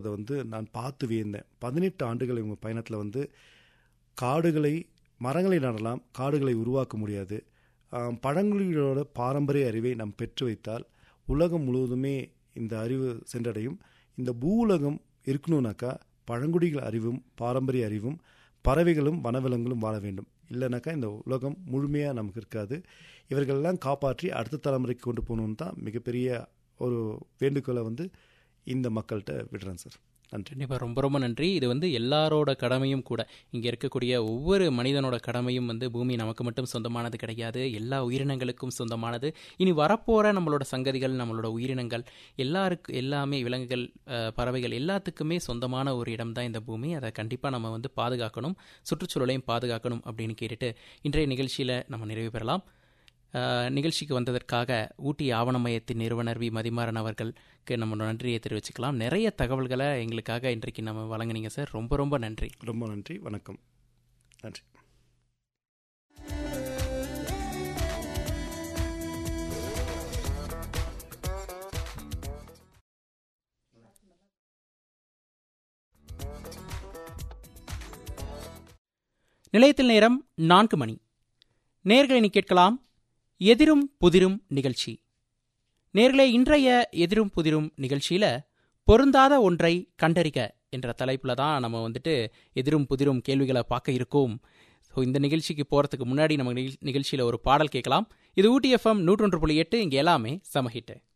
அதை வந்து நான் பார்த்து வியந்தேன் பதினெட்டு ஆண்டுகள் இவங்க பயணத்தில் வந்து காடுகளை மரங்களை நடலாம் காடுகளை உருவாக்க முடியாது ஆம், பழங்குடிகளோட பாரம்பரிய அறிவை நாம் பெற்று வைத்தால் உலகம் முழுவதுமே இந்த அறிவு சென்றடையும் இந்த பூவுலகம் இருக்கணும்னாக்கா பழங்குடிகள் அறிவும் பாரம்பரிய அறிவும் பறவைகளும் வனவிலங்குகளும் வாழ வேண்டும் இல்லைனாக்கா இந்த உலகம் முழுமையாக நமக்கு இருக்காது இவர்களெல்லாம் காப்பாற்றி அடுத்த தலைமுறைக்கு கொண்டு போகணுன்னு தான் மிகப்பெரிய ஒரு வேண்டுகோளை வந்து இந்த மக்கள்கிட்ட விடுறேன் சார் நன்றி கண்டிப்பாக ரொம்ப ரொம்ப நன்றி இது வந்து எல்லாரோட கடமையும் கூட இங்கே இருக்கக்கூடிய ஒவ்வொரு மனிதனோட கடமையும் வந்து பூமி நமக்கு மட்டும் சொந்தமானது கிடையாது எல்லா உயிரினங்களுக்கும் சொந்தமானது இனி வரப்போகிற நம்மளோட சங்கதிகள் நம்மளோட உயிரினங்கள் எல்லாருக்கு எல்லாமே விலங்குகள் அஹ், பறவைகள் எல்லாத்துக்குமே சொந்தமான ஒரு இடம் தான் இந்த பூமி அதை கண்டிப்பாக நம்ம வந்து பாதுகாக்கணும் சுற்றுச்சூழலையும் பாதுகாக்கணும் அப்படின்னு கேட்டுட்டு இன்றைய நிகழ்ச்சியில் நம்ம நிறைவு பெறலாம் அஹ், நிகழ்ச்சிக்கு வந்ததற்காக ஊட்டி ஆவண மையத்தின் நிறுவனர் வி மதிமாறன் அவர்களுக்கு நம்ம நன்றியை தெரிவிச்சுக்கலாம் நிறைய தகவல்களை எங்களுக்காக இன்றைக்கு நம்ம வழங்குனீங்க சார் ரொம்ப ரொம்ப நன்றி ரொம்ப நன்றி வணக்கம் நன்றி நிலையத்தில் நேரம் நான்கு மணி நேர்களை நீ கேட்கலாம் எதிரும் புதிரும் நிகழ்ச்சி நேர்களே இன்றைய எதிரும் புதிரும் நிகழ்ச்சியில் பொருந்தாத ஒன்றை கண்டறிக என்ற தலைப்பில் தான் நம்ம வந்துட்டு எதிரும் புதிரும் கேள்விகளை பார்க்க இருக்கோம் ஸோ இந்த நிகழ்ச்சிக்கு போகிறதுக்கு முன்னாடி நம்ம நிகழ்ச்சியில் ஒரு பாடல் கேட்கலாம் இது ஊட்டி எஃப்எம் நூற்றொன்று புள்ளி எட்டு இங்கே எல்லாமே சமஹிட்டு